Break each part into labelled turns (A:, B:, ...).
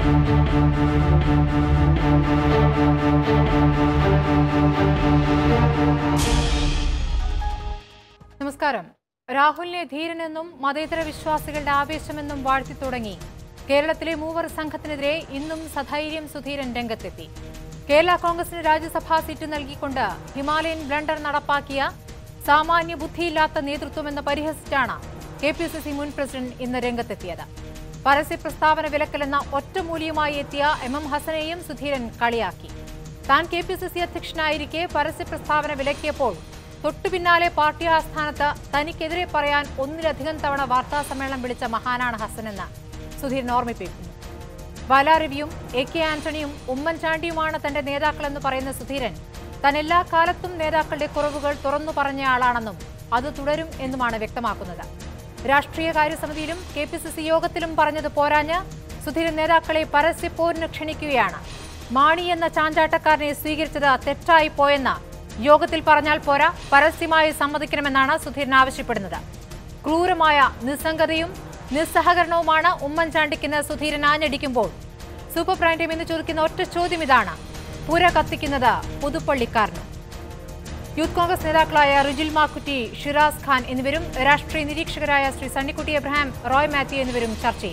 A: നമസ്കാരം രാഹുലിനെ ധീരനെന്നും മതേതര വിശ്വാസികളുടെ ആവേശമെന്നും വാഴ്ത്തി തുടങ്ങി കേരളത്തിലെ മൂവർ സംഘത്തിനെതിരെ ഇന്നും സധൈര്യം സുധീരൻ രംഗത്തെത്തി കേരള കോൺഗ്രസിന് രാജ്യസഭാ സീറ്റ് നൽകിക്കൊണ്ട് ഹിമാലയൻ ബ്ലണ്ടർ നടപ്പാക്കിയ സാമാന്യ ബുദ്ധിയില്ലാത്ത നേതൃത്വമെന്ന് പരിഹസിച്ചാണ് കെ പി സി സി മുൻ പ്രസിഡന്റ് ഇന്ന് രംഗത്തെത്തിയത് പരസ്യ പ്രസ്താവന വിലക്കലെന്ന ഒറ്റമൂലിയുമായി എത്തിയ എം എം ഹസനെയും സുധീരൻ കളിയാക്കി താൻ കെ പി സി സി അധ്യക്ഷനായിരിക്കെ പരസ്യ പ്രസ്താവന വിലക്കിയപ്പോൾ തൊട്ടു പിന്നാലെ പാർട്ടി ആസ്ഥാനത്ത് തനിക്കെതിരെ പറയാൻ ഒന്നിലധികം തവണ വാർത്താ സമ്മേളനം വിളിച്ച മഹാനാണ് ഹസനെന്ന് സുധീരൻ ഓർമ്മിപ്പിക്കുന്നു ബാലാരവിയും എ കെ ആന്റണിയും ഉമ്മൻചാണ്ടിയുമാണ് തന്റെ നേതാക്കളെന്ന് പറയുന്ന സുധീരൻ താൻ എല്ലാ കാലത്തും നേതാക്കളുടെ കുറവുകൾ തുറന്നു പറഞ്ഞ ആളാണെന്നും അത് തുടരും എന്നുമാണ് വ്യക്തമാക്കുന്നത് രാഷ്ട്രീയ കാര്യസമിതിയിലും കെ പി സി സി യോഗത്തിലും പറഞ്ഞത് പോരാഞ്ഞ് സുധീരൻ നേതാക്കളെ പരസ്യപ്പോരിന് ക്ഷണിക്കുകയാണ് മാണി എന്ന ചാഞ്ചാട്ടക്കാരനെ സ്വീകരിച്ചത് തെറ്റായി പോയെന്ന് യോഗത്തിൽ പറഞ്ഞാൽ പോരാ പരസ്യമായി സമ്മതിക്കണമെന്നാണ് സുധീരൻ ആവശ്യപ്പെടുന്നത് ക്രൂരമായ നിസ്സംഗതയും നിസ്സഹകരണവുമാണ് ഉമ്മൻചാണ്ടിക്കെന്ന് സുധീരൻ ആഞ്ഞടിക്കുമ്പോൾ സൂപ്പർ പ്രൈം ടൈം എന്ന് ചോദിക്കുന്ന ഒറ്റ ചോദ്യം ഇതാണ് പുര കത്തിക്കുന്നത് പുതുപ്പള്ളിക്കാരനും യൂത്ത് കോൺഗ്രസ് നേതാക്കളായ റിജിൽ മാക്കുറ്റി ഷിറാസ് ഖാൻ എന്നിവരും രാഷ്ട്രീയ നിരീക്ഷകരായ ശ്രീ സണ്ണിക്കുട്ടി എബ്രഹാം റോയ് മാത്യു എന്നിവരും ചർച്ചയിൽ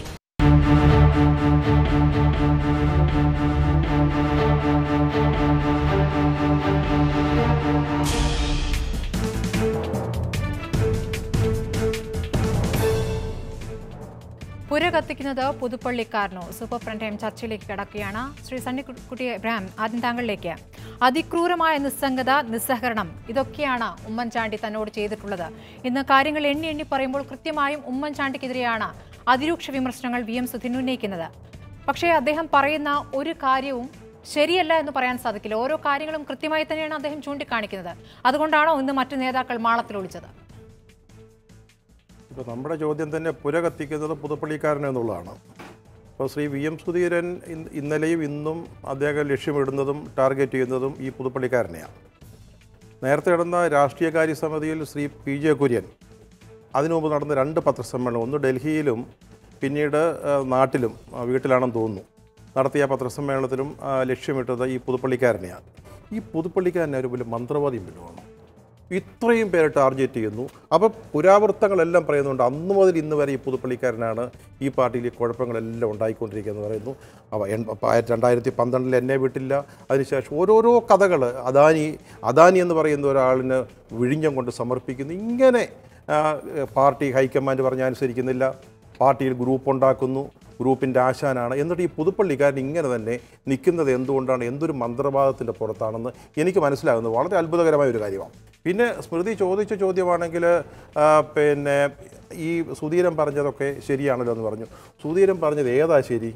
A: പുര കത്തിക്കുന്നത് പുതുപ്പള്ളിക്കാരനോ സൂപ്പർ ഫ്രണ്ട് ടൈം ചർച്ചയിലേക്ക് കടക്കുകയാണ് ശ്രീ സണ്ണിക്കുട്ടി എബ്രഹാം ആദ്യം താങ്കളിലേക്ക് അതിക്രൂരമായ നിസ്സംഗത നിസ്സഹകരണം ഇതൊക്കെയാണ് ഉമ്മൻചാണ്ടി തന്നോട് ചെയ്തിട്ടുള്ളത് ഇന്ന് കാര്യങ്ങൾ എണ്ണി എണ്ണി പറയുമ്പോൾ കൃത്യമായും ഉമ്മൻചാണ്ടിക്കെതിരെയാണ് അതിരൂക്ഷ വിമർശനങ്ങൾ വി എം സുധീൻ ഉന്നയിക്കുന്നത് പക്ഷേ അദ്ദേഹം പറയുന്ന ഒരു കാര്യവും ശരിയല്ല എന്ന് പറയാൻ സാധിക്കില്ല ഓരോ കാര്യങ്ങളും കൃത്യമായി തന്നെയാണ് അദ്ദേഹം ചൂണ്ടിക്കാണിക്കുന്നത് അതുകൊണ്ടാണോ ഇന്ന് മറ്റു നേതാക്കൾ മാളത്തിൽ ഒളിച്ചത്
B: ഇപ്പോൾ നമ്മുടെ ചോദ്യം തന്നെ പുര കത്തിക്കുന്നത് പുതുപ്പള്ളിക്കാരൻ എന്നുള്ളതാണ് അപ്പോൾ ശ്രീ വി എം സുധീരൻ ഇന്ന് ഇന്നലെയും ഇന്നും അദ്ദേഹം ലക്ഷ്യമിടുന്നതും ടാർഗറ്റ് ചെയ്യുന്നതും ഈ പുതുപ്പള്ളിക്കാരനെയാണ് നേരത്തെ നടന്ന രാഷ്ട്രീയകാര്യ സമിതിയിൽ ശ്രീ പി ജെ കുര്യൻ അതിനു മുമ്പ് നടന്ന രണ്ട് പത്രസമ്മേളനം ഒന്ന് ഡൽഹിയിലും പിന്നീട് ആ, നാട്ടിലും ആ, വീട്ടിലാണെന്ന് തോന്നുന്നു നടത്തിയ പത്രസമ്മേളനത്തിലും ആ, ലക്ഷ്യമിട്ടത് ഈ പുതുപ്പള്ളിക്കാരനെയാണ് ഈ പുതുപ്പള്ളിക്കാരനെ ഒരു വലിയ മന്ത്രവാദിയും വല്ലതുമാണ് ഇത്രയും പേരെ ടാർഗറ്റ് ചെയ്യുന്നു അപ്പോൾ പുരാവൃത്തങ്ങളെല്ലാം പറയുന്നുണ്ട് അന്ന് മുതൽ ഇന്ന് വരെ ഈ പുതുപ്പള്ളിക്കാരനാണ് ഈ പാർട്ടിയിൽ ഈ കുഴപ്പങ്ങളെല്ലാം ഉണ്ടായിക്കൊണ്ടിരിക്കുകയെന്ന് പറയുന്നു അവ എൺ- പ- രണ്ടായിരത്തി പന്ത്രണ്ടിൽ എന്നെ വിട്ടില്ല അതിനുശേഷം ഓരോരോ കഥകൾ അദാനി അദാനി എന്ന് പറയുന്ന ഒരാളിന് വിഴിഞ്ഞം കൊണ്ട് സമർപ്പിക്കുന്നു ഇങ്ങനെ ആ, പാർട്ടി ഹൈക്കമാൻഡ് പറഞ്ഞ അനുസരിക്കുന്നില്ല പാർട്ടിയിൽ ഗ്രൂപ്പ് ഉണ്ടാക്കുന്നു ഗ്രൂപ്പിൻ്റെ ആശാനാണ് എന്നിട്ട് ഈ പുതുപ്പള്ളിക്കാരൻ ഇങ്ങനെ തന്നെ നിൽക്കുന്നത് എന്തുകൊണ്ടാണ് എന്തൊരു മന്ത്രവാദത്തിൻ്റെ പുറത്താണെന്ന് എനിക്ക് മനസ്സിലാകുന്നത് വളരെ അത്ഭുതകരമായ ഒരു കാര്യമാണ് പിന്നെ സ്മൃതി ചോദിച്ച ചോദ്യമാണെങ്കിൽ ആ, പിന്നെ ഈ സുധീരൻ പറഞ്ഞതൊക്കെ ശരിയാണല്ലോ എന്ന് പറഞ്ഞു സുധീരൻ പറഞ്ഞത് ഏതാ ശരി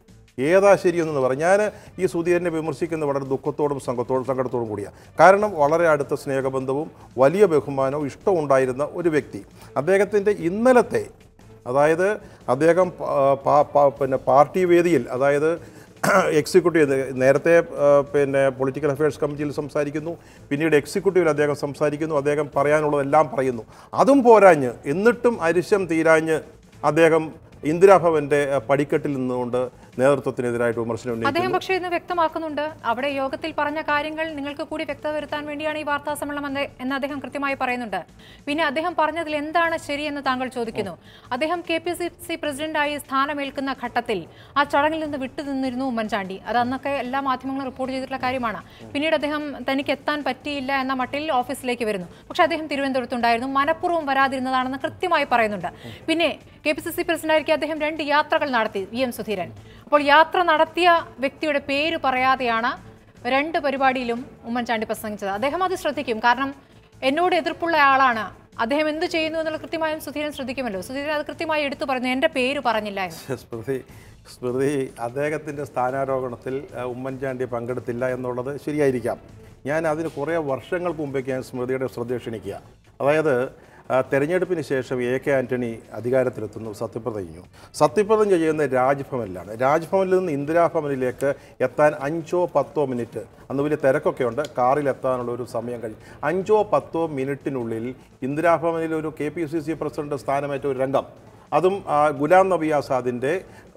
B: ഏതാ ശരിയെന്ന് പറഞ്ഞു ഞാൻ ഈ സുധീരനെ വിമർശിക്കുന്നത് വളരെ ദുഃഖത്തോടും സംഘത്തോടും സങ്കടത്തോടും കൂടിയാണ് കാരണം വളരെ അടുത്ത സ്നേഹബന്ധവും വലിയ ബഹുമാനവും ഇഷ്ടവും ഉണ്ടായിരുന്ന ഒരു വ്യക്തി അദ്ദേഹത്തിൻ്റെ ഇന്നലത്തെ അതായത് അദ്ദേഹം പ- പ- പ- പിന്നെ പാർട്ടി വേദിയിൽ അതായത് എക്സിക്യൂട്ടീവ് നേരത്തെ ആ, പിന്നെ പൊളിറ്റിക്കൽ അഫയേഴ്സ് കമ്മിറ്റിയിൽ സംസാരിക്കുന്നു പിന്നീട് എക്സിക്യൂട്ടീവിൽ അദ്ദേഹം സംസാരിക്കുന്നു അദ്ദേഹം പറയാനുള്ളതെല്ലാം പറയുന്നു അതും പോരാഞ്ഞ് എന്നിട്ടും അരിശം തീരാഞ്ഞ് അദ്ദേഹം ഇന്ദിരാഭവന്റെ ആ, പടിക്കെട്ടിൽ നിന്നുകൊണ്ട് നേതൃത്വത്തിനെതിരായിട്ട് വിമർശനം ഉന്നയിക്കുന്നു
A: അദ്ദേഹം പക്ഷേ ഇന്ന് വ്യക്തമാക്കുന്നുണ്ട് അവിടെ യോഗത്തിൽ പറഞ്ഞ കാര്യങ്ങൾ നിങ്ങൾക്ക് കൂടി വ്യക്തത വരുത്താൻ വേണ്ടിയാണ് ഈ വാർത്താ സമ്മേളനം എന്ന് എന്ന് അദ്ദേഹം കൃത്യമായി പറയുന്നുണ്ട് പിന്നെ അദ്ദേഹം പറഞ്ഞതിൽ എന്താണ് ശരിയെന്ന് താങ്കൾ ചോദിക്കുന്നു അദ്ദേഹം കെ പി സി സി പ്രസിഡന്റായി സ്ഥാനമേൽക്കുന്ന ഘട്ടത്തിൽ ആ ചടങ്ങിൽ നിന്ന് വിട്ടുനിന്നിരുന്നു ഉമ്മൻചാണ്ടി അത് അന്നൊക്കെ എല്ലാ മാധ്യമങ്ങളും റിപ്പോർട്ട് ചെയ്തിട്ടുള്ള കാര്യമാണ് പിന്നീട് അദ്ദേഹം തനിക്ക് എത്താൻ പറ്റിയില്ല എന്ന മട്ടിൽ ഓഫീസിലേക്ക് വരുന്നു പക്ഷേ അദ്ദേഹം തിരുവനന്തപുരത്തുണ്ടായിരുന്നു മനഃപൂർവ്വം വരാതിരുന്നതാണെന്ന് കൃത്യമായി പറയുന്നുണ്ട് പിന്നെ കെ പി സി സി പ്രസിഡന്റായിരിക്കും അദ്ദേഹം രണ്ട് യാത്രകൾ നടത്തി വി എം സുധീരൻ അപ്പോൾ യാത്ര നടത്തിയ വ്യക്തിയുടെ പേര് പറയാതെയാണ് രണ്ട് പരിപാടിയിലും ഉമ്മൻചാണ്ടി പ്രസംഗിച്ചത് അദ്ദേഹം അത് ശ്രദ്ധിക്കും കാരണം എന്നോട് എതിർപ്പുള്ള ആളാണ് അദ്ദേഹം എന്ത് ചെയ്യുന്നു എന്നുള്ള കൃത്യമായും സുധീരൻ ശ്രദ്ധിക്കുമല്ലോ സുധീരൻ അത് കൃത്യമായി എടുത്തു പറഞ്ഞു എൻ്റെ പേര് പറഞ്ഞില്ല എന്ന്
B: സ്മൃതി സ്മൃതി അദ്ദേഹത്തിൻ്റെ സ്ഥാനാരോഹണത്തിൽ ആ, ഉമ്മൻചാണ്ടി പങ്കെടുത്തില്ല എന്നുള്ളത് ശരിയായിരിക്കാം ഞാൻ അതിന് കുറേ വർഷങ്ങൾക്ക് മുമ്പേക്ക് ഞാൻ സ്മൃതിയുടെ ശ്രദ്ധ ക്ഷണിക്കുക അതായത് ആ, തെരഞ്ഞെടുപ്പിന് ശേഷം എ കെ ആൻ്റണി അധികാരത്തിലെത്തുന്നു സത്യപ്രതിജ്ഞ ചെയ്യുന്നു സത്യപ്രതിജ്ഞ ചെയ്യുന്നത് രാജ്ഭവനിലാണ് രാജ്ഭവനിൽ നിന്ന് ഇന്ദിരാഭവനിലേക്ക് എത്താൻ അഞ്ചോ പത്തോ മിനിറ്റ് അന്ന് വലിയ തിരക്കൊക്കെ ഉണ്ട് കാറിൽ എത്താനുള്ള ഒരു സമയം കഴിഞ്ഞു അഞ്ചോ പത്തോ മിനിറ്റിനുള്ളിൽ ഇന്ദിരാഭവനിൽ ഒരു K P C C president സ്ഥാനമേറ്റ ഒരു രംഗം അതും ആ, ഗുലാം നബി ആസാദിൻ്റെ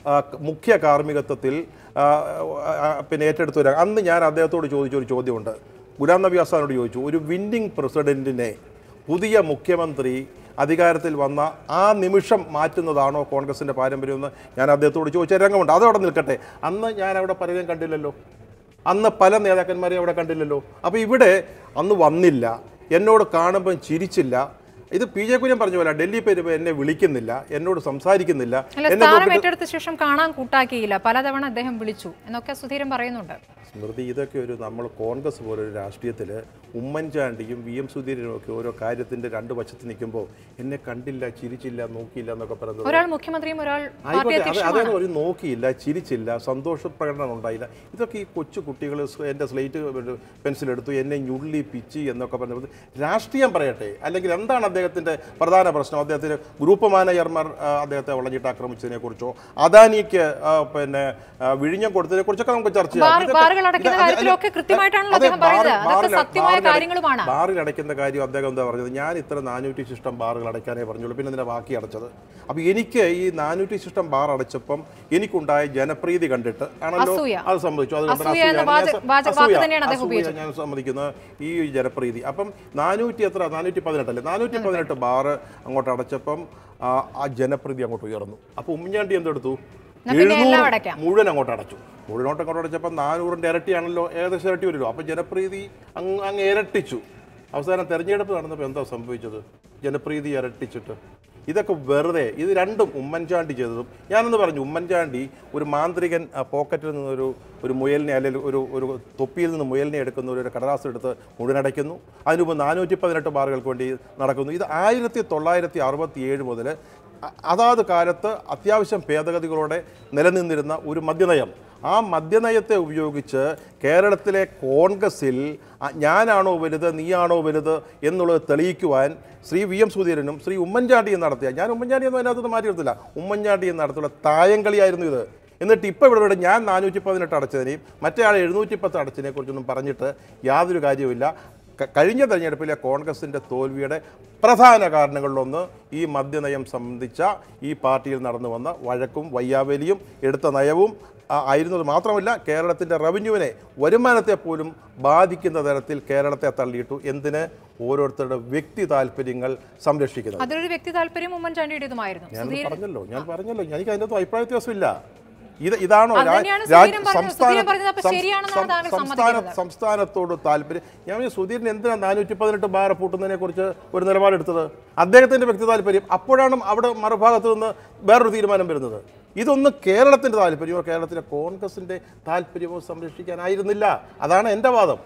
B: ആ, മുഖ്യ കാർമ്മികത്വത്തിൽ ആ, ആ, പിന്നെ ഏറ്റെടുത്ത ഒരു അന്ന് ഞാൻ അദ്ദേഹത്തോട് ചോദിച്ച ഒരു ചോദ്യമുണ്ട് ഗുലാം നബി ആസാനോട് ചോദിച്ചു ഒരു വിന്നിംഗ് പ്രസിഡന്റിനെ പുതിയ മുഖ്യമന്ത്രി അധികാരത്തിൽ വന്ന ആ നിമിഷം മാറ്റുന്നതാണോ കോൺഗ്രസിൻ്റെ പാരമ്പര്യമെന്ന് ഞാൻ അദ്ദേഹത്തോട് ചോദിച്ച രംഗമുണ്ട് അതവിടെ നിൽക്കട്ടെ അന്ന് ഞാൻ അവിടെ പലരും കണ്ടില്ലല്ലോ അന്ന് പല നേതാക്കന്മാരെയും അവിടെ കണ്ടില്ലല്ലോ അപ്പോൾ ഇവിടെ അന്ന് വന്നില്ല എന്നോട് കാണുമ്പം ചിരിച്ചില്ല ഇത് പി ജെ കുര്യൻ പറഞ്ഞ പോലെ ഡൽഹി പേര് എന്നെ വിളിക്കുന്നില്ല എന്നോട് സംസാരിക്കുന്നില്ല
A: അല്ല
B: എന്നെ
A: സ്ഥാനം
B: നോക്കിയിട്ട്
A: ഏറ്റെടുത്ത ശേഷം കാണാൻ കൂട്ടാക്കിയില്ല പലതവണ അദ്ദേഹം വിളിച്ചു എന്നൊക്കെ സുധീരൻ പറയുന്നുണ്ട്
B: സ്മൃതി ഇതൊക്കെ ഒരു നമ്മൾ കോൺഗ്രസ് പോലൊരു രാഷ്ട്രീയത്തിൽ ഉമ്മൻചാണ്ടിയും വി എം സുധീരനും ഒക്കെ ഓരോ കാര്യത്തിൻ്റെ രണ്ട് വശത്ത് നിൽക്കുമ്പോൾ എന്നെ കണ്ടില്ല ചിരിച്ചില്ല നോക്കിയില്ല എന്നൊക്കെ പറയുന്നത്
A: ഒരാൾ മുഖ്യമന്ത്രിയും ഒരാൾ പാർട്ടി
B: ആയിക്കോട്ടെ അത്
A: അധ്യക്ഷനുമാണ്
B: അതൊന്നും ഒരു നോക്കിയില്ല ചിരിച്ചില്ല സന്തോഷ പ്രകടനം ഉണ്ടായില്ല ഇതൊക്കെ ഈ കൊച്ചു കുട്ടികൾ എൻ്റെ സ്ലേറ്റ് പെൻസിൽ എടുത്തു എന്നെ ഞുള്ളി പിച്ചി എന്നൊക്കെ പറഞ്ഞത് രാഷ്ട്രീയം പറയട്ടെ അല്ലെങ്കിൽ എന്താണ് അദ്ദേഹത്തിൻ്റെ പ്രധാന പ്രശ്നം അദ്ദേഹത്തിന് ഗ്രൂപ്പ് മാനേജർമാർ ആ, അദ്ദേഹത്തെ വളഞ്ഞിട്ട് ആക്രമിച്ചതിനെ കുറിച്ചോ അദാനിക്ക് ആ, പിന്നെ ആ, വിഴിഞ്ഞം കൊടുത്തതിനെ കുറിച്ചൊക്കെ നമുക്ക് ചർച്ച ചെയ്യാം.
A: ബാർ-
B: ഇതൊക്കെ-
A: ബാറുകൾ അടയ്ക്കുന്ന
B: ഇത് അത്
A: കാര്യത്തിലൊക്കെ
B: അല്ല,
A: കൃത്യമായിട്ടാണല്ലോ
B: അതെ,
A: അദ്ദേഹം പറയുന്നത്.
B: ബാർ-
A: അതൊക്കെ
B: ബാറിൽ-
A: സത്യമായ
B: ബാറിൽ അട-
A: കാര്യങ്ങളുമാണ്.
B: ബാറിൽ അടയ്ക്കുന്ന കാര്യം അദ്ദേഹം എന്താ പറഞ്ഞത് ഞാൻ ഇത്ര നാനൂറ്റി ശിഷ്ടം ബാറുകൾ അടയ്ക്കാനേ പറഞ്ഞുള്ളൂ പിന്നെ എന്തിനാ ബാക്കി അടച്ചത് അപ്പോൾ എനിക്ക് ഈ നാനൂറ്റി ശിഷ്ടം ബാർ അടച്ചപ്പം എനിക്കുണ്ടായ ജനപ്രീതി കണ്ടിട്ട് ആണല്ലോ
A: അസൂയ.
B: അത് സംബന്ധിച്ചു അത്
A: അസൂയ എന്ന വാച- വാച- വാക്ക് തന്നെയാണ് അദ്ദേഹം ഉപയോഗിച്ചത്.
B: ഞാൻ സമ്മതിക്കുന്ന ഈ ജനപ്രീതി അപ്പം നാനൂറ്റി എത്ര നാനൂറ്റി പതിനെട്ടല്ലേ നാനൂറ്റി പതിനെട്ട് ബാറ് അങ്ങോട്ട് അടച്ചപ്പം ആ ആ ജനപ്രീതി അങ്ങോട്ട് ഉയർന്നു അപ്പോൾ ഉമ്മൻചാണ്ടി എന്തെടുത്തു
A: എന്നാ പിന്നെ എല്ലാം
B: എഴുന്നൂറ്
A: അടയ്ക്കാം.
B: മുഴുവൻ അങ്ങോട്ട് അടച്ചു മുഴുവനോട്ട് അങ്ങോട്ട് അടച്ചപ്പോൾ നാനൂറിൻ്റെ ഇരട്ടിയാണല്ലോ ഏകദേശം ഇരട്ടി വരുമല്ലോ അപ്പോൾ ജനപ്രീതി അങ്ങ് അങ്ങ് ഇരട്ടിച്ചു അവസാനം തെരഞ്ഞെടുപ്പ് നടന്നപ്പോൾ എന്താ സംഭവിച്ചത് ജനപ്രീതി ഇരട്ടിച്ചിട്ട് ഇതൊക്കെ വെറുതെ ഇത് രണ്ടും ഉമ്മൻചാണ്ടി ചെയ്തതും ഞാനൊന്ന് പറഞ്ഞു ഉമ്മൻചാണ്ടി ഒരു മാന്ത്രികൻ ആ, പോക്കറ്റിൽ നിന്നൊരു ഒരു മുയലിനെ അല്ലെങ്കിൽ ഒരു ഒരു തൊപ്പിയിൽ നിന്ന് മുയലിനെ എടുക്കുന്ന ഒരു കടലാസ് എടുത്ത് മുഴുവൻ അടയ്ക്കുന്നു അതിനുമുമ്പ് നാനൂറ്റി പതിനെട്ട് ബാറുകൾക്ക് വേണ്ടി നടക്കുന്നു ഇത് ആയിരത്തി തൊള്ളായിരത്തി അറുപത്തി ഏഴ് മുതൽ അ- അതാത് കാലത്ത് അത്യാവശ്യം ഭേദഗതികളോടെ നിലനിന്നിരുന്ന ഒരു മദ്യനയം ആ മദ്യനയത്തെ ഉപയോഗിച്ച് കേരളത്തിലെ കോൺഗ്രസിൽ അ- ഞാനാണോ വലുത് നീയാണോ വലുത് എന്നുള്ളത് തെളിയിക്കുവാൻ ശ്രീ വി എം സുധീരനും ശ്രീ ഉമ്മൻചാണ്ടിയും നടത്തിയ ഞാൻ ഉമ്മൻചാണ്ടിയൊന്നും അതിനകത്ത് മാറ്റി നിർത്തില്ല ഉമ്മൻചാണ്ടിയും നടത്തിയുള്ള തായങ്കളിയായിരുന്നു ഇത് എന്നിട്ട് ഇപ്പോൾ ഇവിടെ ഇവിടെ ഞാൻ നാനൂറ്റി പതിനെട്ട് അടച്ചതിനെയും മറ്റേ ആൾ എഴുന്നൂറ്റി പത്ത് അടച്ചതിനെ കുറിച്ചൊന്നും പറഞ്ഞിട്ട് യാതൊരു കാര്യവുമില്ല ക- കഴിഞ്ഞ തെരഞ്ഞെടുപ്പിലെ കോൺഗ്രസിൻ്റെ തോൽവിയുടെ പ്രധാന കാരണങ്ങളിലൊന്ന് ഈ മദ്യനയം സംബന്ധിച്ച ഈ പാർട്ടിയിൽ നടന്നു വന്ന വഴക്കും വയ്യാവേലിയും എടുത്ത നയവും ആ, ആയിരുന്നത് മാത്രമല്ല കേരളത്തിൻ്റെ റവന്യൂവിനെ വരുമാനത്തെ പോലും ബാധിക്കുന്ന തരത്തിൽ കേരളത്തെ തള്ളിയിട്ടു എന്തിന് ഓരോരുത്തരുടെ വ്യക്തി താല്പര്യങ്ങൾ സംരക്ഷിക്കുന്നത്
A: അതിലൊരു വ്യക്തി താല്പര്യം ഉമ്മൻചാണ്ടിയുടേതുമായിരുന്നു
B: ഞാൻ
A: സുധീരൻ
B: പറഞ്ഞല്ലോ ഞാൻ പറഞ്ഞല്ലോ എനിക്ക് അതിനകത്ത് അഭിപ്രായ വ്യത്യാസമില്ല ഇത് ഇതാണോ
A: അത്
B: രാ-
A: തന്നെയാണ്
B: രാ-
A: സുധീരൻ പറഞ്ഞത്.
B: സംസ്ഥാന-
A: സുധീരൻ പറഞ്ഞത് അപ്പോൾ
B: സം-
A: ശരിയാണെന്നാണ്
B: സം-
A: താങ്കൾ
B: സംസ്ഥാന
A: സമ്മതിക്കുന്നത്.
B: സംസ്ഥാനത്തോട് താല്പര്യം ഞാൻ പറഞ്ഞു, സുധീരൻ എന്തിനാണ് നാനൂറ്റി പതിനെട്ട് ബാർ പൂട്ടുന്നതിനെ കുറിച്ച് ഒരു നിലപാടെടുത്തത് അദ്ദേഹത്തിന്റെ വ്യക്തി താല്പര്യം അപ്പോഴാണ് അവിടെ മറുഭാഗത്ത് നിന്ന് വേറൊരു തീരുമാനം വരുന്നത് ഇതൊന്നും കേരളത്തിന്റെ താല്പര്യമോ കേരളത്തിലെ കോൺഗ്രസിന്റെ താല്പര്യമോ സംരക്ഷിക്കാനായിരുന്നില്ല അതാണ് എൻ്റെ വാദം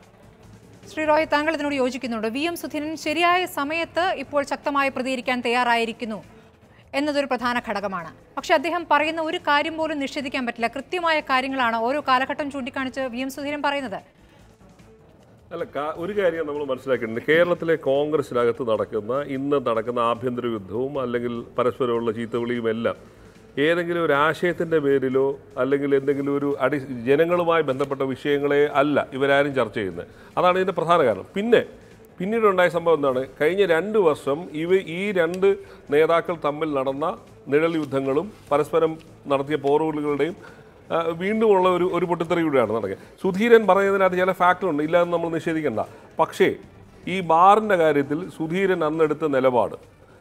A: ശ്രീ റോയ് താങ്കൾ ഇതിനോട് യോജിക്കുന്നുണ്ട് വി എം സുധീരൻ ശരിയായ സമയത്ത് ഇപ്പോൾ ശക്തമായി പ്രതികരിക്കാൻ തയ്യാറായിരിക്കുന്നു എന്നതൊരു പ്രധാന ഘടകമാണ് പക്ഷെ അദ്ദേഹം പറയുന്ന ഒരു കാര്യം പോലും നിഷേധിക്കാൻ പറ്റില്ല കൃത്യമായ കാര്യങ്ങളാണ് ഓരോ കാലഘട്ടം ചൂണ്ടിക്കാണിച്ച് വി എം സുധീരൻ പറയുന്നത്
C: അല്ല കാ- ഒരു കാര്യം നമ്മൾ മനസ്സിലാക്കേണ്ടത് കേരളത്തിലെ കോൺഗ്രസിനകത്ത് നടക്കുന്ന ഇന്ന് നടക്കുന്ന ആഭ്യന്തര യുദ്ധവും അല്ലെങ്കിൽ പരസ്പരമുള്ള ചീത്തവിളിയും എല്ലാം ഏതെങ്കിലും ഒരു ആശയത്തിൻ്റെ പേരിലോ അല്ലെങ്കിൽ എന്തെങ്കിലും ഒരു അടി ജനങ്ങളുമായി ബന്ധപ്പെട്ട വിഷയങ്ങളെ അല്ല ഇവരാരും ചർച്ച ചെയ്യുന്നത് അതാണ് ഇതിൻ്റെ പ്രധാന കാരണം പിന്നെ പിന്നീടുണ്ടായ സംഭവം എന്താണ് കഴിഞ്ഞ രണ്ട് വർഷം ഇവ ഈ രണ്ട് നേതാക്കൾ തമ്മിൽ നടന്ന നിഴൽ യുദ്ധങ്ങളും പരസ്പരം നടത്തിയ പോറുകളുടെയും ആ, വീണ്ടുമുള്ള ഒരു ഒരു പൊട്ടിത്തെറിയുടെയാണ് നടക്കുക സുധീരൻ പറയുന്നതിനകത്ത് ചില ഫാക്ടർ ഉണ്ട് ഇല്ല എന്ന് നമ്മൾ നിഷേധിക്കണ്ട പക്ഷേ ഈ ബാറിൻ്റെ കാര്യത്തിൽ സുധീരൻ അന്നെടുത്ത നിലപാട്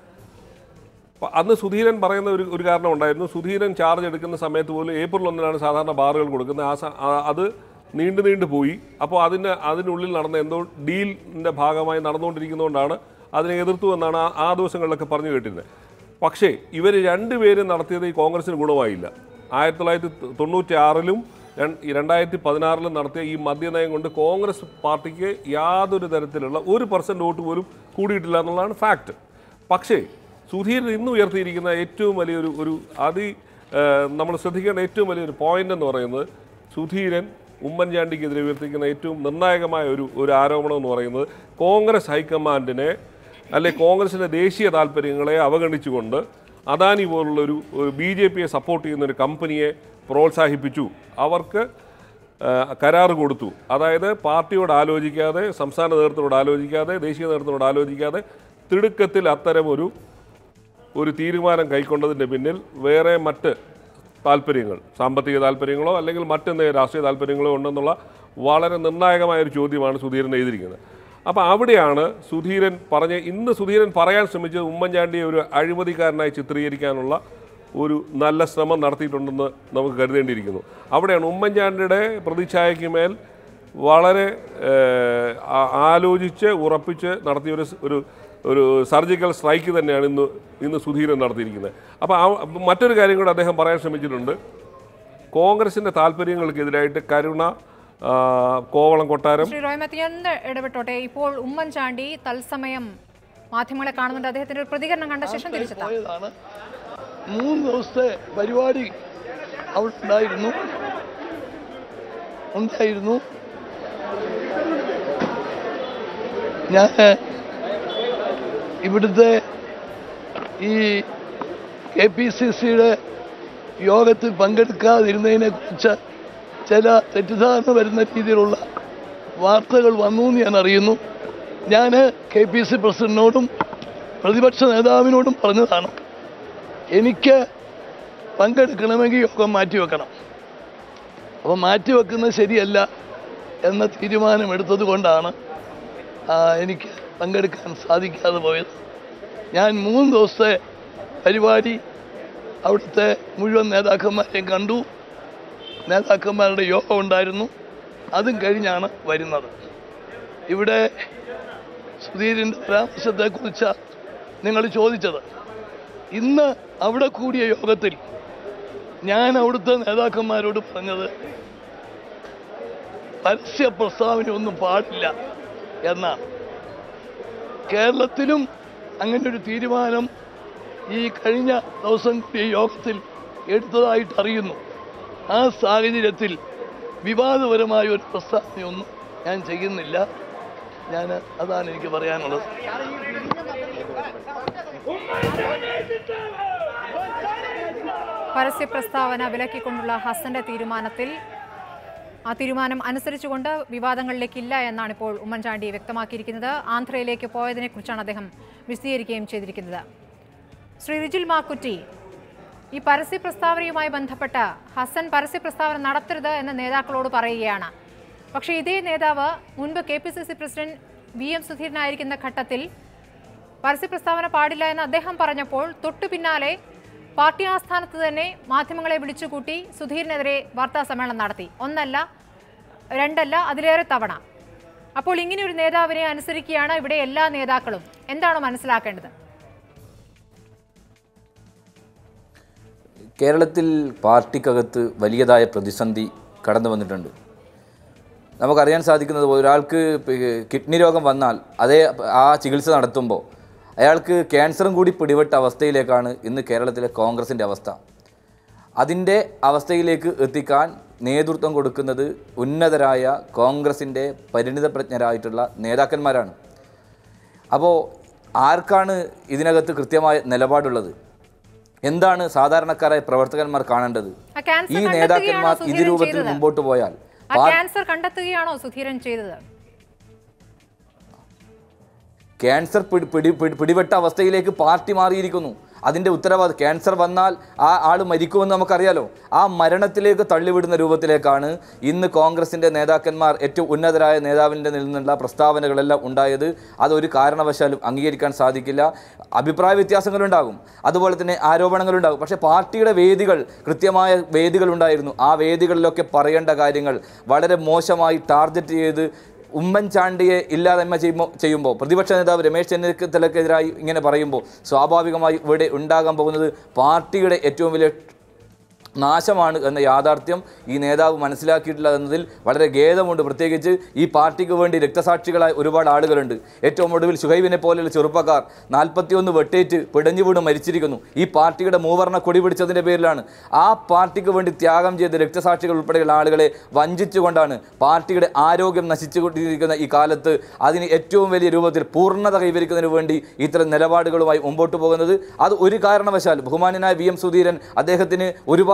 C: പ- അന്ന് സുധീരൻ പറയുന്ന ഒരു ഒരു കാരണം ഉണ്ടായിരുന്നു സുധീരൻ ചാർജ് എടുക്കുന്ന സമയത്ത് പോലും ഏപ്രിൽ ഒന്നിനാണ് സാധാരണ ബാറുകൾ കൊടുക്കുന്നത് ആ സ- ആ- അത് നീണ്ടു നീണ്ടു പോയി അപ്പോൾ അതിന് അതിനുള്ളിൽ നടന്ന എന്തോ ഡീലിൻ്റെ ഭാഗമായി നടന്നുകൊണ്ടിരിക്കുന്നതുകൊണ്ടാണ് അതിനെ എതിർത്തു എന്നാണ് ആ- ആ ദിവസങ്ങളിലൊക്കെ പറഞ്ഞു കേട്ടിരുന്നത് പക്ഷേ ഇവർ രണ്ടുപേരും നടത്തിയത് ഈ കോൺഗ്രസിന് ഗുണമായില്ല ആയിരത്തി തൊള്ളായിരത്തി തൊണ്ണൂറ്റി ആറിലും രണ്ടായിരത്തി പതിനാറിലും നടത്തിയ ഈ മദ്യനയം കൊണ്ട് കോൺഗ്രസ് പാർട്ടിക്ക് യാതൊരു തരത്തിലുള്ള ഒരു പെർസെൻറ്റ് വോട്ട് പോലും കൂടിയിട്ടില്ല എന്നുള്ളതാണ് ഫാക്റ്റ് പക്ഷേ സുധീരൻ ഇന്ന് ഉയർത്തിയിരിക്കുന്ന ഏറ്റവും വലിയൊരു ഒരു അതി നമ്മൾ ശ്രദ്ധിക്കേണ്ട ഏറ്റവും വലിയൊരു പോയിന്റ് എന്ന് പറയുന്നത് സുധീരൻ ഉമ്മൻചാണ്ടിക്കെതിരെ ഉയർത്തിക്കുന്ന ഏറ്റവും നിർണായകമായ ഒരു ഒരു ആരോപണം എന്ന് പറയുന്നത് കോൺഗ്രസ് ഹൈക്കമാൻഡിനെ അല്ലെ കോൺഗ്രസിൻ്റെ ദേശീയ താല്പര്യങ്ങളെ അവഗണിച്ചുകൊണ്ട് അദാനി പോലുള്ള ഒരു ബി ജെ പിയെ സപ്പോർട്ട് ചെയ്യുന്ന ഒരു കമ്പനിയെ പ്രോത്സാഹിപ്പിച്ചു അവർക്ക് ആ, കരാറ് കൊടുത്തു അതായത് പാർട്ടിയോട് ആലോചിക്കാതെ സംസ്ഥാന നേതൃത്വത്തോട് ആലോചിക്കാതെ ദേശീയ നേതൃത്വത്തോട് ആലോചിക്കാതെ തിടുക്കത്തിൽ അത്തരം ഒരു ഒരു തീരുമാനം കൈക്കൊണ്ടതിൻ്റെ പിന്നിൽ വേറെ മറ്റ് താല്പര്യങ്ങൾ സാമ്പത്തിക താല്പര്യങ്ങളോ അല്ലെങ്കിൽ മറ്റെന്തെങ്കിലും രാഷ്ട്രീയ താല്പര്യങ്ങളോ ഉണ്ടെന്നുള്ള വളരെ നിർണായകമായ ഒരു ചോദ്യമാണ് സുധീരൻ എഴുതിയിരിക്കുന്നത് അപ്പോൾ അവിടെയാണ് സുധീരൻ പറഞ്ഞ ഇന്ന് സുധീരൻ പറയാൻ ശ്രമിച്ചത് ഉമ്മൻചാണ്ടിയെ ഒരു അഴിമതിക്കാരനായി ചിത്രീകരിക്കാനുള്ള ഒരു നല്ല ശ്രമം നടത്തിയിട്ടുണ്ടെന്ന് നമുക്ക് കരുതേണ്ടിയിരിക്കുന്നു അവിടെയാണ് ഉമ്മൻചാണ്ടിയുടെ പ്രതിച്ഛായയ്ക്ക് മേൽ വളരെ ഏഹ്, ആ- ആലോചിച്ച് ഉറപ്പിച്ച് നടത്തിയ ഒരു സ്- ഒരു ഒരു സർജിക്കൽ സ്ട്രൈക്ക് തന്നെയാണ് ഇന്ന് ഇന്ന് സുധീരൻ നടത്തിയിരിക്കുന്നത് അപ്പോൾ ആ മറ്റൊരു കാര്യം കൂടെ അദ്ദേഹം പറയാൻ ശ്രമിച്ചിട്ടുണ്ട് കോൺഗ്രസിൻ്റെ താല്പര്യങ്ങൾക്കെതിരായിട്ട് കരുണ ആ, കോവളം കൊട്ടാരം
A: ശ്രീ റോയ് മാത്യു ഒന്ന് ഇടപെട്ടോട്ടെ ഇപ്പോൾ ഉമ്മൻചാണ്ടി തത്സമയം മാധ്യമങ്ങളെ കാണുന്നുണ്ട് അദ്ദേഹത്തിന്റെ ഒരു പ്രതികരണം കണ്ട ശേഷം തിരിച്ചെത്താം
D: പോയതാണ് മൂന്ന് ദിവസത്തെ പരിപാടി അവിടെ ഉണ്ടായിരുന്നു ഉണ്ടായിരുന്നു ഞാൻ ഇവിടുത്തെ ഈ കെ പി സി സിയുടെ യോഗത്തിൽ പങ്കെടുക്കാതിരുന്നതിനെ കുറിച്ച് ചില തെറ്റിദ്ധാരണ വരുന്ന രീതിയിലുള്ള വാർത്തകൾ വന്നു എന്ന് ഞാൻ അറിയുന്നു ഞാൻ കെ പി സി പ്രസിഡന്റിനോടും പ്രതിപക്ഷ നേതാവിനോടും പറഞ്ഞതാണ് എനിക്ക് പങ്കെടുക്കണമെങ്കിൽ യോഗം മാറ്റിവെക്കണം അപ്പോൾ മാറ്റിവെക്കുന്നത് ശരിയല്ല എന്ന തീരുമാനമെടുത്തത് കൊണ്ടാണ് ആ, എനിക്ക് പങ്കെടുക്കാൻ സാധിക്കാതെ പോയത് ഞാൻ മൂന്ന് ദിവസത്തെ പരിപാടി അവിടുത്തെ മുഴുവൻ നേതാക്കന്മാരെയും കണ്ടു നേതാക്കന്മാരുടെ യോഗം ഉണ്ടായിരുന്നു അതും കഴിഞ്ഞാണ് വരുന്നത് ഇവിടെ സുധീരിൻ്റെ പരാമർശത്തെക്കുറിച്ച് നിങ്ങൾ ചോദിച്ചത് ഇന്ന് അവിടെ കൂടിയ യോഗത്തിൽ ഞാൻ അവിടുത്തെ നേതാക്കന്മാരോട് പറഞ്ഞത് പരസ്യ പ്രസ്താവന ഒന്നും പാടില്ല എന്നാണ് കേരളത്തിലും അങ്ങനെ ഒരു തീരുമാനം ഈ കഴിഞ്ഞ ദിവസം കൂടിയ യോഗത്തിൽ എടുത്തതായിട്ട് അറിയുന്നു ആ സാഹചര്യത്തിൽ വിവാദപരമായ ഒരു പ്രസ്താവനയൊന്നും ഞാൻ ചെയ്യുന്നില്ല ഞാൻ അതാണ് എനിക്ക് പറയാനുള്ളത്
A: പരസ്യ പ്രസ്താവന വിലക്കിക്കൊണ്ടുള്ള ഹസന്റെ തീരുമാനത്തിൽ ആ തീരുമാനം അനുസരിച്ചുകൊണ്ട് വിവാദങ്ങളിലേക്കില്ല എന്നാണ് ഇപ്പോൾ ഉമ്മൻചാണ്ടി വ്യക്തമാക്കിയിരിക്കുന്നത് ആന്ധ്രയിലേക്ക് പോയതിനെ കുറിച്ചാണ് അദ്ദേഹം വിശദീകരിക്കുകയും ചെയ്തിരിക്കുന്നത് ശ്രീ റിജിൽ മാക്കുറ്റി ഈ പരസ്യ പ്രസ്താവനയുമായി ബന്ധപ്പെട്ട ഹസൻ പരസ്യ പ്രസ്താവന നടത്തരുത് എന്ന് നേതാക്കളോട് പറയുകയാണ് പക്ഷേ ഇതേ നേതാവ് മുൻപ് K P C C president V M സുധീരനായിരിക്കുന്ന ഘട്ടത്തിൽ പരസ്യ പ്രസ്താവന പാടില്ല എന്ന് അദ്ദേഹം പറഞ്ഞപ്പോൾ തൊട്ടു പിന്നാലെ പാർട്ടി ആസ്ഥാനത്ത് തന്നെ മാധ്യമങ്ങളെ വിളിച്ചുകൂട്ടി സുധീറിനെതിരെ വാർത്താ സമ്മേളനം നടത്തി ഒന്നല്ല രണ്ടല്ല അതിലേറെ തവണ അപ്പോൾ ഇങ്ങനെ ഒരു നേതാവിനെ അനുസരിക്കുകയാണ് ഇവിടെ എല്ലാ നേതാക്കളും എന്താണ് മനസ്സിലാക്കേണ്ടത്
E: കേരളത്തിൽ പാർട്ടിക്കകത്ത് വലിയതായ പ്രതിസന്ധി കടന്നു വന്നിട്ടുണ്ട് നമുക്കറിയാൻ സാധിക്കുന്നത് ഒരാൾക്ക് പി- കിഡ്നി രോഗം വന്നാൽ അതേ ആ ചികിത്സ നടത്തുമ്പോൾ അയാൾക്ക് ക്യാൻസറും കൂടി പിടിപെട്ട അവസ്ഥയിലേക്കാണ് ഇന്ന് കേരളത്തിലെ കോൺഗ്രസിൻ്റെ അവസ്ഥ അതിൻ്റെ അവസ്ഥയിലേക്ക് എത്തിക്കാൻ നേതൃത്വം കൊടുക്കുന്നത് ഉന്നതരായ കോൺഗ്രസിൻ്റെ പരിണിതപ്രജ്ഞരായിട്ടുള്ള നേതാക്കന്മാരാണ് അപ്പോൾ ആർക്കാണ് ഇതിനകത്ത് കൃത്യമായ നിലപാടുള്ളത് എന്താണ് സാധാരണക്കാരായ പ്രവർത്തകന്മാർ കാണേണ്ടത്
A: ആ ക്യാൻസർ
E: ഈ
A: കണ്ടെത്തുകയാണോ
E: നേതാക്കന്മാർ ഇത്
A: സുധീരൻ
E: രൂപത്തിൽ
A: ചെയ്തത്?
E: മുമ്പോട്ട് പോയാൽ
A: ആ
E: പാർ-
A: ക്യാൻസർ കണ്ടെത്തുകയാണോ സുധീരൻ ചെയ്തത്
E: ക്യാൻസർ പിടി പിടി പിടി- പിടിപെട്ട അവസ്ഥയിലേക്ക് പാർട്ടി മാറിയിരിക്കുന്നു അതിൻ്റെ ഉത്തരവാദിത്വം ക്യാൻസർ വന്നാൽ ആ ആൾ മരിക്കുമെന്ന് നമുക്കറിയാലോ ആ മരണത്തിലേക്ക് തള്ളിവിടുന്ന രൂപത്തിലേക്കാണ് ഇന്ന് കോൺഗ്രസിൻ്റെ നേതാക്കന്മാർ ഏറ്റവും ഉന്നതരായ നേതാവിൻ്റെ നിന്നുള്ള പ്രസ്താവനകളെല്ലാം ഉണ്ടായത് അതൊരു കാരണവശാലും അംഗീകരിക്കാൻ സാധിക്കില്ല അഭിപ്രായ വ്യത്യാസങ്ങളുണ്ടാകും അതുപോലെ തന്നെ ആരോപണങ്ങളുണ്ടാകും പക്ഷേ പാർട്ടിയുടെ വേദികൾ കൃത്യമായ വേദികൾ ഉണ്ടായിരുന്നു ആ വേദികളിലൊക്കെ പറയേണ്ട കാര്യങ്ങൾ വളരെ മോശമായി ടാർഗറ്റ് ചെയ്ത് ഉമ്മൻചാണ്ടിയെ ഇല്ലായ്മ ചെയ്യുമ്പോൾ ചെയ്യുമ്പോൾ പ്രതിപക്ഷ നേതാവ് രമേശ് ചെന്നിത്തലക്കെതിരായി ഇങ്ങനെ പറയുമ്പോൾ സ്വാഭാവികമായി ഇവിടെ ഉണ്ടാകാൻ പോകുന്നത് പാർട്ടിയുടെ ഏറ്റവും വലിയ നാശമാണ് എന്ന യാഥാർത്ഥ്യം ഈ നേതാവ് മനസ്സിലാക്കിയിട്ടില്ല എന്നതിൽ വളരെ ഖേദമുണ്ട് പ്രത്യേകിച്ച് ഈ പാർട്ടിക്ക് വേണ്ടി രക്തസാക്ഷികളായ ഒരുപാട് ആളുകളുണ്ട് ഏറ്റവും ഒടുവിൽ സുഹൈബിനെ പോലെയുള്ള ചെറുപ്പക്കാർ നാൽപ്പത്തിയൊന്ന് വെട്ടേറ്റ് പിടഞ്ഞു വീണ് മരിച്ചിരിക്കുന്നു ഈ പാർട്ടിയുടെ മൂവർണ്ണ കൊടി പിടിച്ചതിൻ്റെ പേരിലാണ് ആ പാർട്ടിക്ക് വേണ്ടി ത്യാഗം ചെയ്ത രക്തസാക്ഷികൾ ഉൾപ്പെടെയുള്ള ആളുകളെ വഞ്ചിച്ചുകൊണ്ടാണ് പാർട്ടിയുടെ ആരോഗ്യം നശിച്ചുകൊണ്ടിരിക്കുന്ന ഈ കാലത്ത് അതിന് ഏറ്റവും വലിയ രൂപത്തിൽ പൂർണ്ണത കൈവരിക്കുന്നതിന് വേണ്ടി ഇത്തരം നിലപാടുകളുമായി മുമ്പോട്ട് പോകുന്നത് അത് ഒരു കാരണവശാൽ ബഹുമാന്യനായ വി എം സുധീരൻ അദ്ദേഹത്തിന് ഒരുപാട്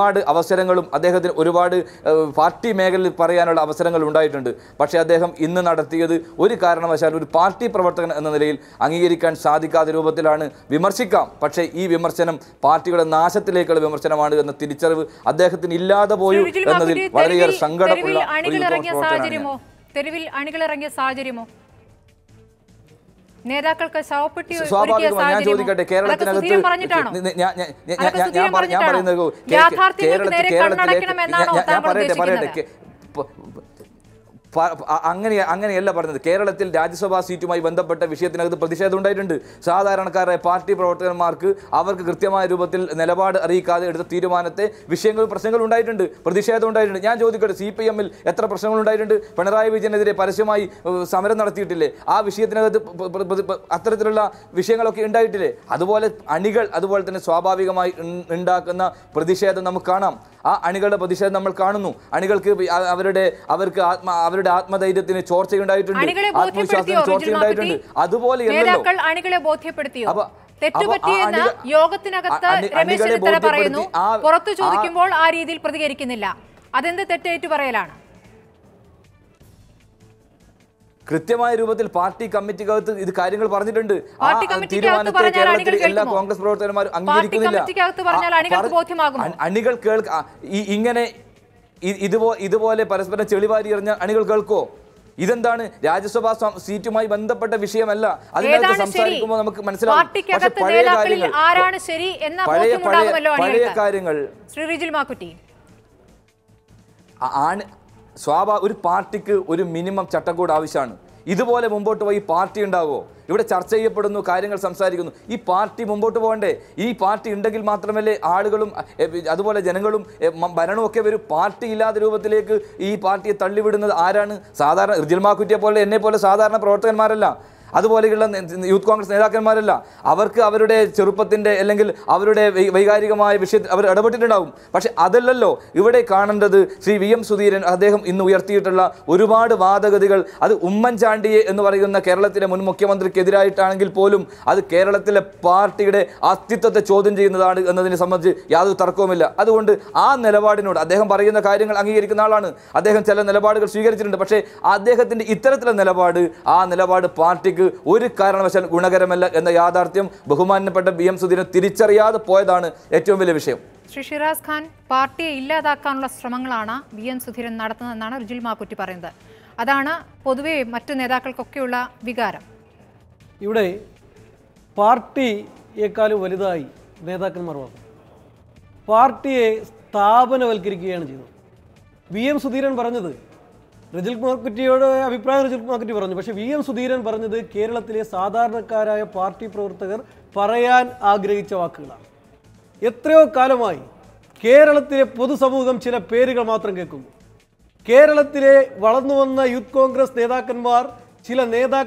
E: ഒരുപാട് അവസരങ്ങളും അദ്ദേഹത്തിന് ഒരുപാട് ഏഹ്, പാർട്ടി മേഖലയിൽ പറയാനുള്ള അവസരങ്ങൾ ഉണ്ടായിട്ടുണ്ട് പക്ഷേ അദ്ദേഹം ഇന്ന് നടത്തിയത് ഒരു കാരണവശാൽ ഒരു പാർട്ടി പ്രവർത്തകൻ എന്ന നിലയിൽ അംഗീകരിക്കാൻ സാധിക്കാത്ത രൂപത്തിലാണ് വിമർശിക്കാം പക്ഷേ ഈ വിമർശനം പാർട്ടിയുടെ നാശത്തിലേക്കുള്ള വിമർശനമാണ് എന്ന തിരിച്ചറിവ് അദ്ദേഹത്തിന് ഇല്ലാതെ പോയി
A: ശ്രീ വിജിൽ
E: എന്നതിൽ
A: മാക്കുറ്റി,
E: വളരെയേറെ
A: തെരുവിൽ-
E: സങ്കടമുള്ള
A: തെരുവിൽ
E: ഒരു
A: അണികളിറങ്ങിയ
E: യുദ്ധ പ്രവർത്തകനാണ്
A: സാഹചര്യമോ തെരുവിൽ അണികളിറങ്ങിയ സാഹചര്യമോ നേതാക്കൾക്ക് ശവപ്പെട്ടി ഒരുക്കിയ
E: സ്വാഭാവികമായി ഞാൻ
A: സാഹചര്യമോ?
E: ചോദിക്കട്ടെ
A: അതൊക്കെ
E: കേരളത്തിനകത്ത്
A: സുധീരൻ പറഞ്ഞിട്ടാണോ
E: നി- നി- ഞാൻ- ഞാൻ- ഞാൻ-
A: അതൊക്കെ
E: ഞാൻ- ഞാൻ
A: സുധീരൻ
E: പറ- ഞാൻ
A: പറഞ്ഞിട്ടാണോ?
E: പറയുന്നത് കേ-
A: യാഥാർത്ഥ്യങ്ങൾക്ക്
E: കേരളത്തിൽ-
A: നേരെ
E: കേരളത്തിലേക്ക്
A: കണ്ണടയ്ക്കണമെന്നാണോ
E: ഞാൻ- ഞാൻ
A: താങ്കൾ
E: പറയട്ടെ പറയട്ടെ
A: ഉദ്ദേശിക്കുന്നത്?
E: കേ- പ- പ- അ- അങ്ങനെ അങ്ങനെയല്ല പറഞ്ഞത് കേരളത്തിൽ രാജ്യസഭാ സീറ്റുമായി ബന്ധപ്പെട്ട വിഷയത്തിനകത്ത് പ്രതിഷേധം ഉണ്ടായിട്ടുണ്ട് സാധാരണക്കാരായ പാർട്ടി പ്രവർത്തകന്മാർക്ക് അവർക്ക് കൃത്യമായ രൂപത്തിൽ നിലപാട് അറിയിക്കാതെ എടുത്ത തീരുമാനത്തെ വിഷയങ്ങൾ പ്രശ്നങ്ങൾ ഉണ്ടായിട്ടുണ്ട് പ്രതിഷേധം ഉണ്ടായിട്ടുണ്ട് ഞാൻ ചോദിക്കട്ടെ സി പി എമ്മിൽ എത്ര പ്രശ്നങ്ങൾ ഉണ്ടായിട്ടുണ്ട് പിണറായി വിജയനെതിരെ പരസ്യമായി ഏഹ്, സമരം നടത്തിയിട്ടില്ലേ ആ വിഷയത്തിനകത്ത് പ- പ- പ- പ- അത്തരത്തിലുള്ള വിഷയങ്ങളൊക്കെ ഉണ്ടായിട്ടില്ലേ അതുപോലെ അണികൾ അതുപോലെ തന്നെ സ്വാഭാവികമായി ഉൺ- ഉണ്ടാക്കുന്ന പ്രതിഷേധം നമുക്ക് കാണാം ആ അണികളുടെ പ്രതിഷേധം നമ്മൾ കാണുന്നു അണികൾക്ക് അ- അവരുടെ അവർക്ക് ആത്മ അവരുടെ ആത്മധൈര്യത്തിന് ചോർച്ചയുണ്ടായിട്ടുണ്ട്
A: അണികളെ
E: ആത്മവിശ്വാസത്തിന്
A: ബോധ്യപ്പെടുത്തിയോ റിജിൽ
E: ചോർച്ചയുണ്ടായിട്ടുണ്ട്
A: മാക്കുറ്റി?
E: അതുപോലെയല്ലോ
A: നേതാക്കൾ അണികളെ ബോധ്യപ്പെടുത്തിയോ
E: അപ്പൊ-
A: തെറ്റുപറ്റിയെന്ന്
E: അപ്പൊ ആ അണിക-
A: യോഗത്തിനകത്ത്
E: അ- അണി-
A: രമേശ്
E: അണികളെ
A: ചെന്നിത്തല പറയുന്നു
E: ബോധ്യപ്പെടുത്തി ആ-
A: പുറത്തു
E: ആ-
A: ചോദിക്കുമ്പോൾ ആ രീതിയിൽ പ്രതികരിക്കുന്നില്ല അതെന്ത് തെറ്റേറ്റു പറയലാണ്
E: കൃത്യമായ രൂപത്തിൽ പാർട്ടി കമ്മിറ്റിക്കകത്ത് ഇത് കാര്യങ്ങൾ പറഞ്ഞിട്ടുണ്ട് ആ
A: പാർട്ടി കമ്മിറ്റിക്കകത്ത്
E: തീരുമാനത്തെ
A: പറഞ്ഞാൽ അണികൾ
E: കേരളത്തിലെ എല്ലാ
A: കേൾക്കുമോ?
E: കോൺഗ്രസ് പ്രവർത്തകന്മാരും
A: പാർട്ടി
E: അംഗീകരിക്കുന്നില്ല
A: കമ്മിറ്റിക്കകത്ത് പറഞ്ഞാൽ
E: ആ,
A: അണികൾക്ക്
E: പറ-
A: ബോധ്യമാകുമോ?
E: അ- അണികൾ കേൾക്ക ആ, ഈ- ഇങ്ങനെ ഇ- ഇതുപോ ഇതുപോലെ പരസ്പരം ചെളിവാരി എറിഞ്ഞ അണികൾ കേൾക്കോ ഇതെന്താണ് രാജ്യസഭാ സം- സീറ്റുമായി ബന്ധപ്പെട്ട വിഷയമല്ല അതിനകത്ത്
A: ഏതാണ് ശരി
E: സംസാരിക്കുമ്പോൾ നമുക്ക് മനസ്സിലാവും പക്ഷെ
A: പാർട്ടിക്കകത്ത്
E: പഴയ
A: നേതാക്കളിൽ
E: കാര്യങ്ങൾ
A: ആരാണ് ശരി എന്ന
E: പഴയ പഴയ
A: ബോധ്യമുണ്ടാകുമല്ലോ
E: പഴയ
A: അണികൾക്ക്
E: കാര്യങ്ങൾ
A: ശ്രീ റിജിൽ മാക്കുറ്റി
E: ആ- ആണ് സ്വാഭാ ഒരു പാർട്ടിക്ക് ഒരു മിനിമം ചട്ടക്കൂട് ആവശ്യമാണ് ഇതുപോലെ മുമ്പോട്ട് പോയി പാർട്ടി ഉണ്ടാവുമോ ഇവിടെ ചർച്ച ചെയ്യപ്പെടുന്നു കാര്യങ്ങൾ സംസാരിക്കുന്നു ഈ പാർട്ടി മുമ്പോട്ട് പോകണ്ടേ ഈ പാർട്ടി ഉണ്ടെങ്കിൽ മാത്രമല്ലേ ആളുകളും എ, അതുപോലെ ജനങ്ങളും എ, മ- ഭരണവും ഒക്കെ വരും പാർട്ടി ഇല്ലാത്ത രൂപത്തിലേക്ക് ഈ പാർട്ടിയെ തള്ളിവിടുന്നത് ആരാണ് സാധാരണ റിജിൽമാക്കുറ്റിയെ പോലെ എന്നെ പോലെ സാധാരണ പ്രവർത്തകന്മാരല്ല അതുപോലെയുള്ള നേ- യൂത്ത് കോൺഗ്രസ് നേതാക്കന്മാരല്ല അവർക്ക് അവരുടെ ചെറുപ്പത്തിൻ്റെ അല്ലെങ്കിൽ അവരുടെ വൈ- വൈകാരികമായ വിഷയത്തിൽ അവർ ഇടപെട്ടിട്ടുണ്ടാവും പക്ഷെ അതല്ലല്ലോ ഇവിടെ കാണേണ്ടത് ശ്രീ വി എം സുധീരൻ അദ്ദേഹം ഇന്ന് ഉയർത്തിയിട്ടുള്ള ഒരുപാട് വാദഗതികൾ അത് ഉമ്മൻചാണ്ടിയെ എന്ന് പറയുന്ന കേരളത്തിലെ മുൻ മുഖ്യമന്ത്രിക്കെതിരായിട്ടാണെങ്കിൽ പോലും അത് കേരളത്തിലെ പാർട്ടിയുടെ അസ്തിത്വത്തെ ചോദ്യം ചെയ്യുന്നതാണ് എന്നതിനെ സംബന്ധിച്ച് യാതൊരു തർക്കവുമില്ല അതുകൊണ്ട് ആ നിലപാടിനോട് അദ്ദേഹം പറയുന്ന കാര്യങ്ങൾ അംഗീകരിക്കുന്ന ആളാണ് അദ്ദേഹം ചില നിലപാടുകൾ സ്വീകരിച്ചിട്ടുണ്ട് പക്ഷേ അദ്ദേഹത്തിൻ്റെ ഇത്തരത്തിലുള്ള നിലപാട് ആ നിലപാട് പാർട്ടിക്ക് ഒരു കാരണവശാൽ ഗുണകരമല്ല എന്ന യാഥാർത്ഥ്യം ബഹുമാനപ്പെട്ട ബി എം സുധീരൻ തിരിച്ചറിയാതെ പോയതാണ് ഏറ്റവും വലിയ വിഷയം
A: ശ്രീ ഷിറാസ് ഖാൻ പാർട്ടിയെ ഇല്ലാതാക്കാനുള്ള ശ്രമങ്ങളാണ് വി എൻ സുധീരൻ നടത്തുന്നതെന്നാണ് റിജിൽ മാക്കുറ്റി പറയുന്നത് അതാണ് പൊതുവെ മറ്റു നേതാക്കൾക്കൊക്കെയുള്ള വികാരം
F: ഇവിടെ പാർട്ടിയേക്കാളും വലുതായി നേതാക്കന്മാർ വന്നു പാർട്ടിയെ സ്ഥാപനവൽക്കരിക്കുകയാണ് ചെയ്തത് വി എം സുധീരൻ പറഞ്ഞത് റിജിൽ കുമാർകുറ്റിയോട് അഭിപ്രായം റിജിൽ കുമാർകുറ്റി പറഞ്ഞു പക്ഷേ വി എം സുധീരൻ പറഞ്ഞത് കേരളത്തിലെ സാധാരണക്കാരായ പാർട്ടി പ്രവർത്തകർ പറയാൻ ആഗ്രഹിച്ച വാക്കുകളാണ് എത്രയോ കാലമായി കേരളത്തിലെ പൊതുസമൂഹം ചില പേരുകൾ മാത്രം കേൾക്കുന്നു കേരളത്തിലെ വളർന്നു വന്ന യൂത്ത് കോൺഗ്രസ് നേതാക്കന്മാർ ചില നേതാക്കൾ